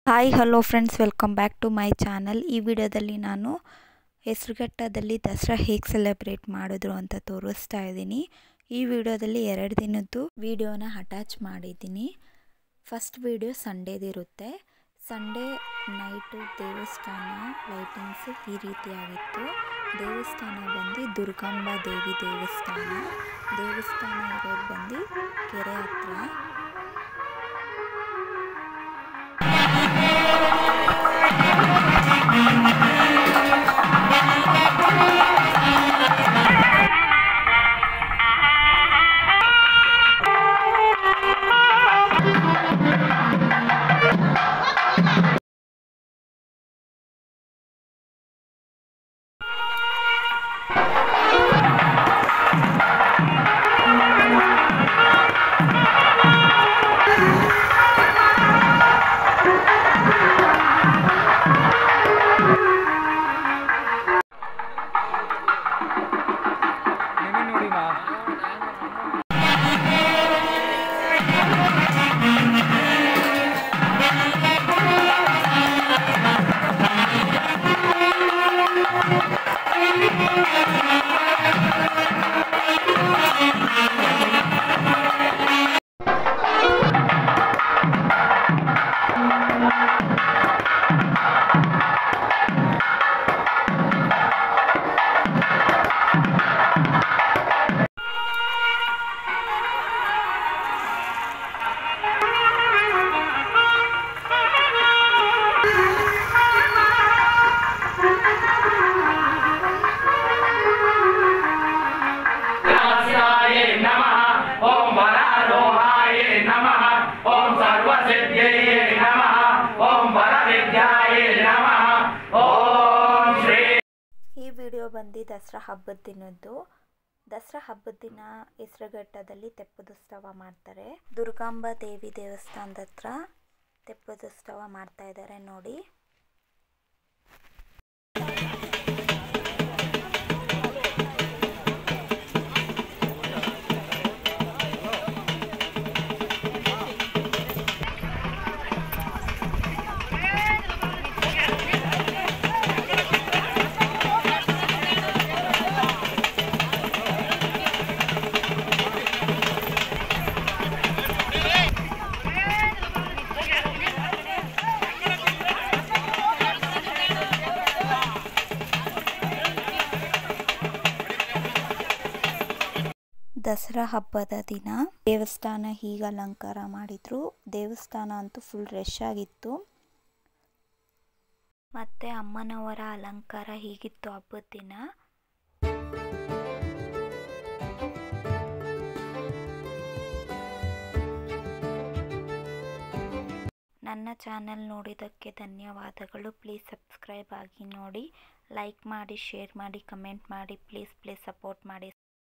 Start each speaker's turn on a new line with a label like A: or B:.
A: hi hello friends welcome back to my channel ಈ ವಿಡಿಯೋದಲ್ಲಿ ನಾನು ಹೆಸರುಘಟ್ಟದಲ್ಲಿ ದಸರಾ ಹೇಗೆ ಸೆಲೆಬ್ರೇಟ್ ಮಾಡಿದ್ರು ಅಂತ ತೋರಿಸ್ತಾ ಇದ್ದೀನಿ ಈ ವಿಡಿಯೋದಲ್ಲಿ ಎರಡು ದಿನದ್ದು ವಿಡಿಯೋನ ಅಟ್ಯಾಚ್ ಮಾಡಿದ್ದೀನಿ ಫಸ್ಟ್ ವಿಡಿಯೋ ಸಂಡೇದಿರುತ್ತೆ ಸಂಡೇ ನೈಟು ದೇವಸ್ಥಾನ ಲೈಟಿಂಗ್ಸು ಈ ರೀತಿಯಾಗಿತ್ತು ದೇವಸ್ಥಾನ ಬಂದು ದುರ್ಗಾಂಬ ದೇವಿ ದೇವಸ್ಥಾನ ದೇವಸ್ಥಾನ ಇರೋದು ಬಂದು ಕೆರೆ ಹತ್ರ
B: ನಿನ್ನ ನೋಡಿನಾ
C: नमस्कारे नमः ॐ वरारोहाय नमः ॐ सर्वसिद्ध्यै नमः ॐ वरविद्याय नमः ॐ श्री
A: ಈ ವಿಡಿಯೋ ಬಂದು ದಸರಾ ಹಬ್ಬದ ದಿನದ್ದು ದಸರಾ ಹಬ್ಬದ ದಿನ ಹೆಸರುಘಟ್ಟದಲ್ಲಿ ತೆಪ್ಪದೋತ್ಸವ ಮಾಡ್ತಾರೆ ದುರ್ಗಾಂಬ ದೇವಿ ದೇವಸ್ಥಾನದ ಹತ್ರ ತೆಪ್ಪದೋತ್ಸವ ಮಾಡ್ತಾ ಇದ್ದಾರೆ ನೋಡಿ ದಸರಾ ಹಬ್ಬದ ದಿನ ದೇವಸ್ಥಾನ ಹೀಗೆ ಅಲಂಕಾರ ಮಾಡಿದ್ರು ದೇವಸ್ಥಾನ ಅಂತೂ ಫುಲ್ ರಶ್ ಆಗಿತ್ತು ಮತ್ತೆ ಅಮ್ಮನವರ ಅಲಂಕಾರ ಹೀಗಿತ್ತು ಹಬ್ಬದ ದಿನ ನನ್ನ ಚಾನಲ್ ನೋಡಿದ್ದಕ್ಕೆ ಧನ್ಯವಾದಗಳು ಪ್ಲೀಸ್ ಸಬ್ಸ್ಕ್ರೈಬ್ ಆಗಿ ನೋಡಿ ಲೈಕ್ ಮಾಡಿ ಶೇರ್ ಮಾಡಿ ಕಮೆಂಟ್ ಮಾಡಿ ಪ್ಲೀಸ್ ಪ್ಲೀಸ್ ಸಪೋರ್ಟ್ ಮಾಡಿ